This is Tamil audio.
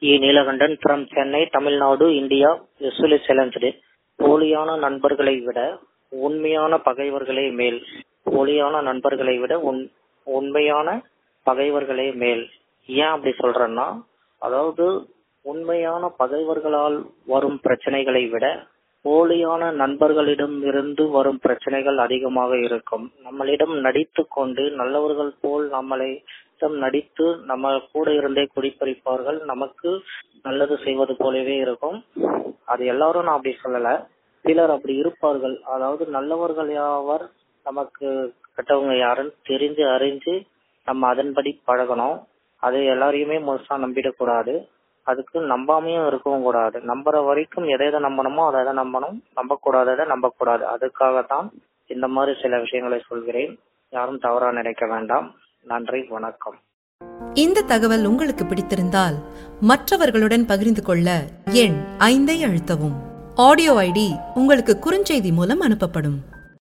E Neelakandan from Chennai Tamil Nadu India usually challenge போலியான நண்பர்களை விட உண்மையான பகைவர்களே மேல் போலியான நண்பர்களை விட உண் உண்மையான பகைவர்களே மேல் ஏன் அப்படி சொல்றேன்னா அதாவது உண்மையான பகைவர்களால் வரும் பிரச்சனைகளை விட போலியான நண்பர்களிடம் இருந்து வரும் பிரச்சனைகள் அதிகமாக இருக்கும் நம்மளிடம் நடித்து கொண்டு நல்லவர்கள் போல் நம்மளை நடித்து நம்ம கூட இருந்தே குடிப்பறிப்பார்கள் நமக்கு நல்லது செய்வது போலவே இருக்கும் அது எல்லாரும் நான் அப்படி சொல்லல சிலர் அப்படி இருப்பார்கள் அதாவது நல்லவர்கள் யாவர் நமக்கு கெட்டவங்க யாருன்னு தெரிஞ்சு அறிஞ்சு நம்ம அதன்படி பழகணும் அது எல்லாரையுமே முழுசா நம்பிடக்கூடாது அதுக்கு நம்பாமையும் இருக்கவும் கூடாது நம்புற வரைக்கும் எதை எதை நம்பணுமோ அதை எதை நம்பணும் நம்பக்கூடாததை நம்பக்கூடாது அதுக்காகத்தான் இந்த மாதிரி சில விஷயங்களை சொல்கிறேன் யாரும் தவறா நினைக்க வேண்டாம் நன்றி வணக்கம் இந்த தகவல் உங்களுக்கு பிடித்திருந்தால் மற்றவர்களுடன் பகிர்ந்து கொள்ள எண் ஐந்தை அழுத்தவும் ஆடியோ ஐடி உங்களுக்கு குறுஞ்செய்தி மூலம் அனுப்பப்படும்